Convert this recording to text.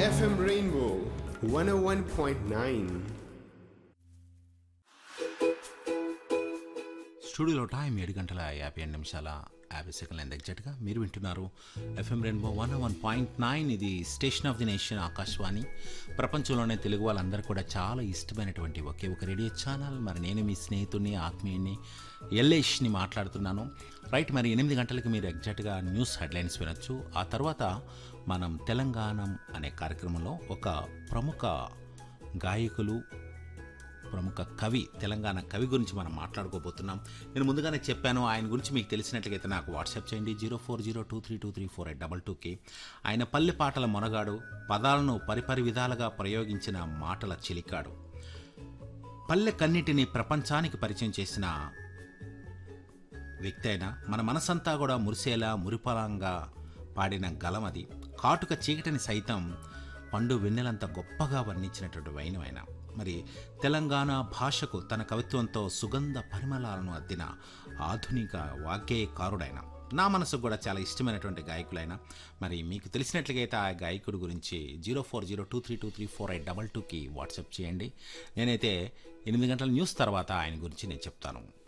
FM Rainbow 101.9. స్టూడియోలో time ఏడు గంటల యాభై ఎనిమిది నిమిషాల యాభై సెకండ్ల ఎగ్జాక్ట్గా మీరు వింటున్నారు FM rainbow one one point nine ఇది station of the nation Akashvani ప్రపంచంలోనే తెలుగు వాళ్ళందరూ కూడా చాలా ఇష్టమైనటువంటి ఒకే ఒక రేడియో ఛానల్ మరి నేను మీ స్నేహితుడిని ఆత్మీయుని ఎల్లేష్ని మాట్లాడుతున్నాను రైట్ మరి ఎనిమిది గంటలకి మీరు ఎగ్జాక్ట్గా న్యూస్ హెడ్లైన్స్ వినొచ్చు ఆ తర్వాత మనం తెలంగాణం అనే కార్యక్రమంలో ఒక ప్రముఖ గాయకులు ప్రముఖ కవి తెలంగాణ కవి గురించి మనం మాట్లాడుకోబోతున్నాం నేను ముందుగానే చెప్పాను ఆయన గురించి మీకు తెలిసినట్లయితే నాకు వాట్సాప్ చేయండి zero four zero two three two three four eight double టూకి ఆయన పల్లె పాటల మొనగాడు పదాలను పరిపరి విధాలుగా ప్రయోగించిన మాటల చిలికాడు పల్లె కన్నిటిని ప్రపంచానికి పరిచయం చేసిన వ్యక్తి అయినా మన మనసంతా కూడా మురిసేలా మురిపలంగా పాడిన గలం అది కాటుక చీకటిని సైతం పండు వెన్నెలంత గొప్పగా వర్ణించినటువంటి వైనం ఆయన మరి తెలంగాణ భాషకు తన కవిత్వంతో సుగంధ పరిమళాలను అద్దిన ఆధునిక వాగ్గేయకారుడైన నా మనసుకు కూడా చాలా ఇష్టమైనటువంటి గాయకులైన మరి మీకు తెలిసినట్లుగా అయితే ఆ గాయకుడి గురించి zero four zero two three two three four eight double టూకి వాట్సాప్ చేయండి నేనైతే ఎనిమిది గంటల న్యూస్ తర్వాత ఆయన గురించి నేను చెప్తాను